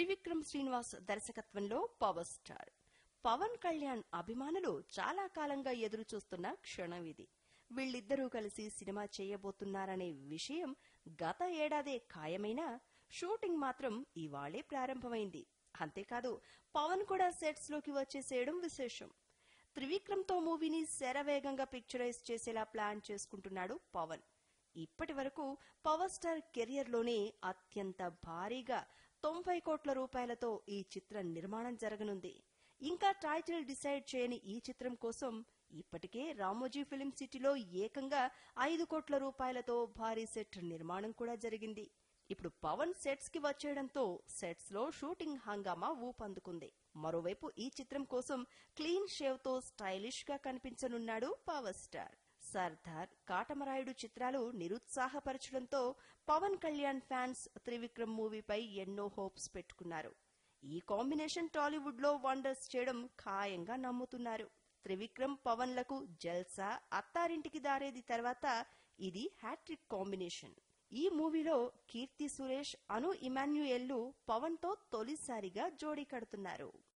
త్రివిక్రమ్ శ్రీనివాస్ దర్శకత్వంలో power star Pawan Kalyan అభిమానులు చాలా కాలంగా ఎదురు చూస్తున్న క్షణం ఇది వీళ్ళిద్దరూ కలిసి సినిమా చేయబోతున్నారనే విషయం గత ఏడాదే ఖాయమైనా షూటింగ్ మాత్రం ఇవాళే ప్రారంభమైంది అంతేకాదు పవన్ కూడా సెట్స్ లోకి వచ్చేసేయడం విశేషం త్రివిక్రమ్ తో మూవీని శరవేగంగా పిక్చరైజ్ చేసేలా ప్లాన్ చేసుకుంటున్నాడు పవన్ ఇప్పటి వరకు పవర్ స్టార్ కెరియర్ లోనే అత్యంత భారీగా తొంభై కోట్ల రూపాయలతో ఈ చిత్ర నిర్మాణం జరగనుంది ఇంకా టైటిల్ డిసైడ్ చేయని ఈ చిత్రం కోసం ఇప్పటికే రామోజీ ఫిలిం సిటీలో ఏకంగా ఐదు కోట్ల రూపాయలతో భారీ సెట్ నిర్మాణం కూడా జరిగింది ఇప్పుడు పవన్ సెట్స్ కి వచ్చేయడంతో సెట్స్ లో షూటింగ్ హంగామా ఊపందుకుంది మరోవైపు ఈ చిత్రం కోసం క్లీన్ షేవ్ తో స్టైలిష్ గా కనిపించనున్నాడు పవర్ స్టార్ సర్దార్ కాటమరాయుడు చిత్రాలు నిరుత్సాహపరచడంతో పవన్ కళ్యాణ్ ఫ్యాన్స్ త్రివిక్రమ్ మూవీపై ఎన్నో హోప్స్ పెట్టుకున్నారు ఈ కాంబినేషన్ టాలీవుడ్ లో వండర్స్ చేయడం ఖాయంగా నమ్ముతున్నారు త్రివిక్రమ్ పవన్ లకు జల్సా అత్తారింటికి దారేది తర్వాత ఇది హ్యాట్రిక్ కాంబినేషన్ ఈ మూవీలో కీర్తి సురేష్ అను ఇమాన్యుయల్లు పవన్ తో తొలిసారిగా జోడీ కడుతున్నారు